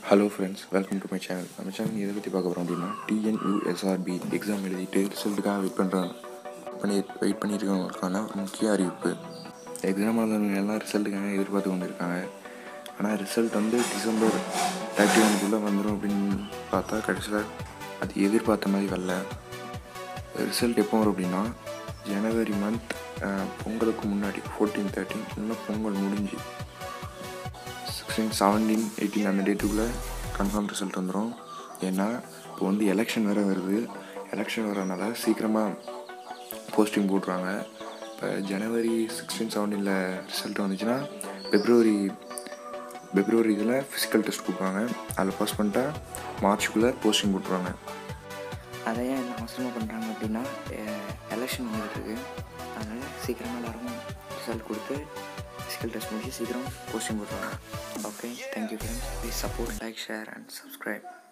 hello friends welcome to my channel நம்ம channel எதை பற்றி பார்க்க போகிறோம் அப்படின்னா டிஎன்யூஎஸ்ஆர்பி எக்ஸாம் எழுதிட்டு ரிசல்ட்டுக்காக வெயிட் பண்ணுறாங்க பண்ணி வெயிட் பண்ணியிருக்கவங்களுக்கான முக்கிய அறிவிப்பு எக்ஸாம் எழுதுறவங்க எல்லாம் ரிசல்ட்டுக்காக எதிர்பார்த்து கொண்டு இருக்காங்க ஆனால் ரிசல்ட் வந்து டிசம்பர் தேர்ட்டி ஒனுக்குள்ளே வந்துடும் அப்படின்னு பார்த்தா கடைசியில் அது எதிர்பார்த்த மாதிரி வரல ரிசல்ட் எப்போ வரும் அப்படின்னா ஜனவரி மந்த் பொங்கலுக்கு முன்னாடி ஃபோர்டீன் தேர்ட்டின் இன்னும் பொங்கல் முடிஞ்சு சிக்ஸ்டீன் செவன்டீன் எயிட்டீன் அந்த டேட்டுக்குள்ளே கன்ஃபார்ம் ரிசல்ட் வந்துடும் ஏன்னா இப்போ வந்து எலெக்ஷன் வேறு வருது எலெக்ஷன் வரனால சீக்கிரமாக போஸ்டிங் போட்டுருவாங்க இப்போ ஜனவரி சிக்ஸ்டீன் செவன்டீனில் ரிசல்ட் வந்துச்சுன்னா பிப்ரவரி பிப்ரவரி இதில் ஃபிசிக்கல் டெஸ்ட் கொடுப்பாங்க அதில் பாஸ் பண்ணிட்டா மார்ச்சுக்குள்ளே போஸ்டிங் போட்டுருவாங்க அதை ஏன் என்ன அவசரமாக பண்ணுறாங்க அப்படின்னா எலெக்ஷன் வந்துருக்கு அதனால் சீக்கிரமாக எல்லாரும் ரிசல்ட் கொடுத்து ஃபிசிக்கல் டெஸ்ட் முடிச்சு சீக்கிரம் போஸ்டிங் போட்டுருவாங்க okay thank you friends please support like share and subscribe